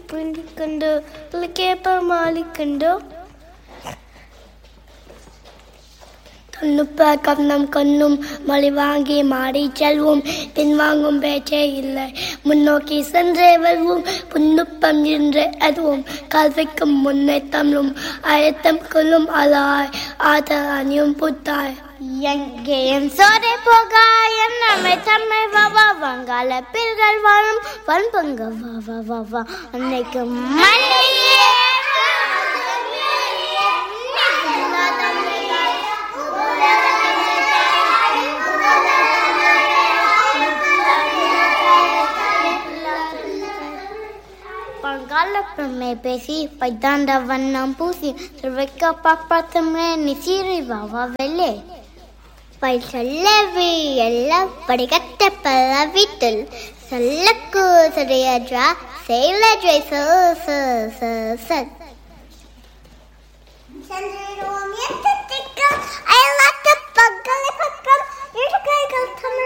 பிடிக்கண்டோ கேப்ப மாலிக்கண்டோ தொன்னுப்ப கண்ணம் கண்ணும் மழை வாங்கி மாடி செல்வோம் பின்வாங்கும் பேச்சே இல்லை முன்னோக்கி சென்றே வருவோம் புன்னுப்பம் என்று அதுவும் கல்விக்கும் முன்னே தமிழும் அழுத்தம் கொள்ளும் அலாய் ஆத அணியும் புத்தாய் எங்கேயும் சோரை போக என்னமை தம்மை வா வங்காள பில்கள் வாழும் வன்பங்க வா வா வா வா அன்னைக்கு மண்ணிலே பங்காள பெருமை பேசி பைத்தாண்ட வண்ணம் பூசி திருவைக்க பாப்பாத்தமே நிசீரி வாவா வெள்ளே பை சொல்லவி எல்லாம் படிக்கட்ட பல வீட்டில் சொல்லக்கு சரியஜா செயலஜை ச ச ச ச